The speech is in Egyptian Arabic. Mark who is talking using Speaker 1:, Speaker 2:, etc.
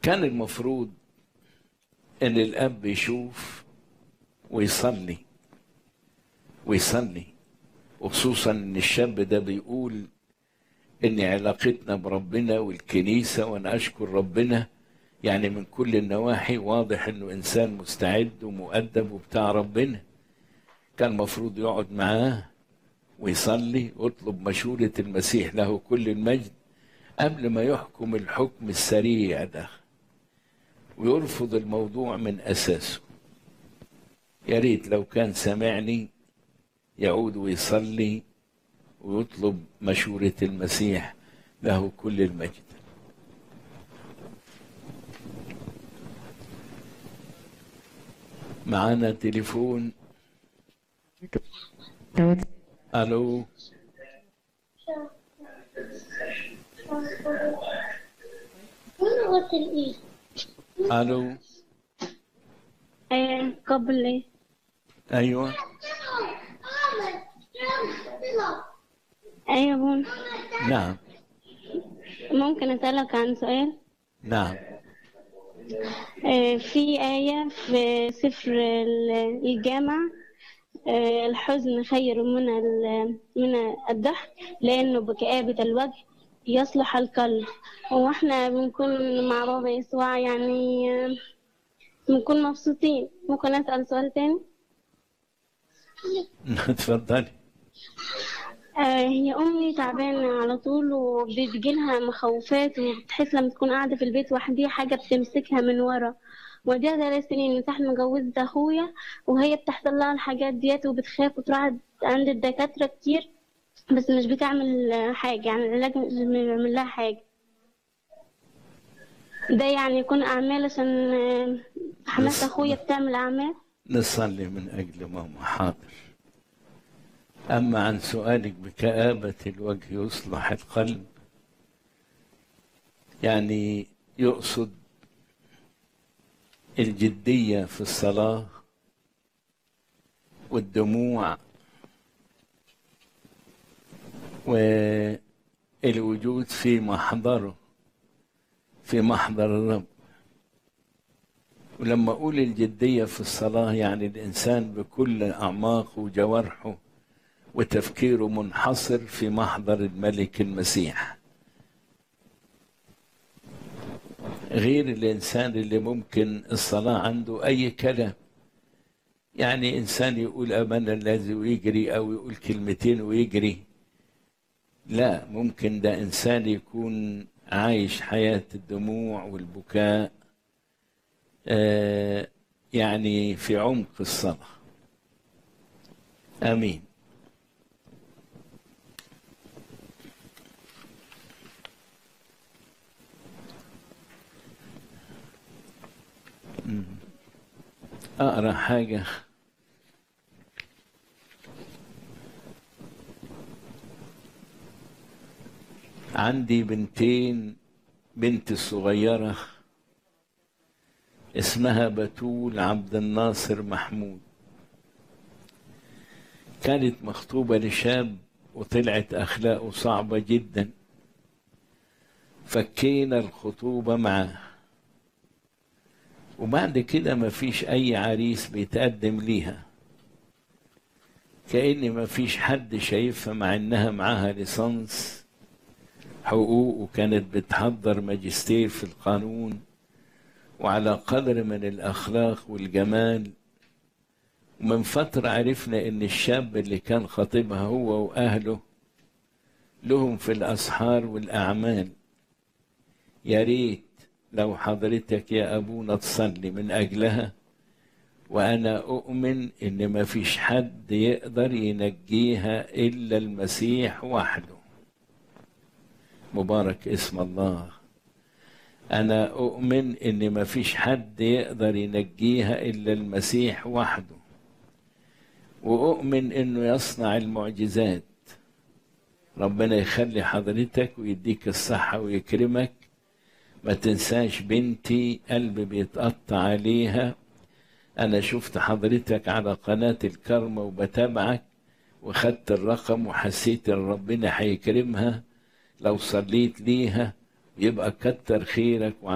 Speaker 1: كان المفروض ان الاب يشوف ويصلي ويصلي وخصوصا ان الشاب ده بيقول ان علاقتنا بربنا والكنيسه وانا اشكر ربنا يعني من كل النواحي واضح انه انسان مستعد ومؤدب وبتاع ربنا كان المفروض يقعد معاه ويصلي ويطلب مشورة المسيح له كل المجد قبل ما يحكم الحكم السريع ده ويرفض الموضوع من أساسه يا ريت لو كان سمعني يعود ويصلي ويطلب مشورة المسيح له كل المجد معانا تليفون الو الو
Speaker 2: ايه قبل ايه
Speaker 1: ايوه
Speaker 2: ايه يا بون
Speaker 1: نعم
Speaker 2: ممكن اسألك عن سؤال
Speaker 1: نعم
Speaker 2: آه، في آية في سفر ال- الجامع آه، الحزن خير من ال- من الضحك لأنه بكآبة الوجه يصلح القلب هو احنا بنكون مع بابا يسوع يعني آه، بنكون مبسوطين ممكن أسأل سؤال تاني
Speaker 1: تفضلي
Speaker 2: آه، هي أمي تعبانة على طول وبتجيلها مخاوفات وبتحس لما تكون قاعدة في البيت وحديها حاجة بتمسكها من ورا وديها ثلاث سنين من ساعة ما جوزت أخويا وهي بتحصل لها الحاجات ديت وبتخاف وتروح عند الدكاترة كتير بس مش بتعمل آه، حاجة يعني العلاج مش بيعمل لها حاجة ده يعني يكون أعمال عشان آه، حماس أخويا بتعمل أعمال
Speaker 1: نصلي من أجل ماما حاضر أما عن سؤالك بكآبة الوجه يصلح القلب يعني يقصد الجدية في الصلاة والدموع والوجود في محضره في محضر الرب ولما أقول الجدية في الصلاة يعني الإنسان بكل أعماقه وجوارحه وتفكيره منحصر في محضر الملك المسيح غير الإنسان اللي ممكن الصلاة عنده أي كلام يعني إنسان يقول أمانة الذي ويجري أو يقول كلمتين ويجري لا ممكن ده إنسان يكون عايش حياة الدموع والبكاء آه، يعني في عمق الصلاة آمين مم. أقرأ حاجة عندي بنتين بنت الصغيرة اسمها بتول عبد الناصر محمود كانت مخطوبة لشاب وطلعت أخلاقه صعبة جدا فكينا الخطوبة معاه وبعد كده مفيش أي عريس بيتقدم ليها كأن مفيش حد شايفها مع إنها معاها ليسانس حقوق وكانت بتحضر ماجستير في القانون وعلى قدر من الأخلاق والجمال ومن فترة عرفنا إن الشاب اللي كان خطيبها هو وأهله لهم في الأسحار والأعمال يا ريت لو حضرتك يا أبونا تصلي من أجلها وأنا أؤمن إن ما فيش حد يقدر ينجيها إلا المسيح وحده مبارك اسم الله أنا أؤمن إن ما فيش حد يقدر ينجيها إلا المسيح وحده وأؤمن إنه يصنع المعجزات ربنا يخلي حضرتك ويديك الصحة ويكرمك ما تنساش بنتي قلبي بيتقطع عليها أنا شفت حضرتك على قناة الكرمة وبتابعك وخدت الرقم وحسيت إن ربنا هيكرمها لو صليت ليها يبقى كتر خيرك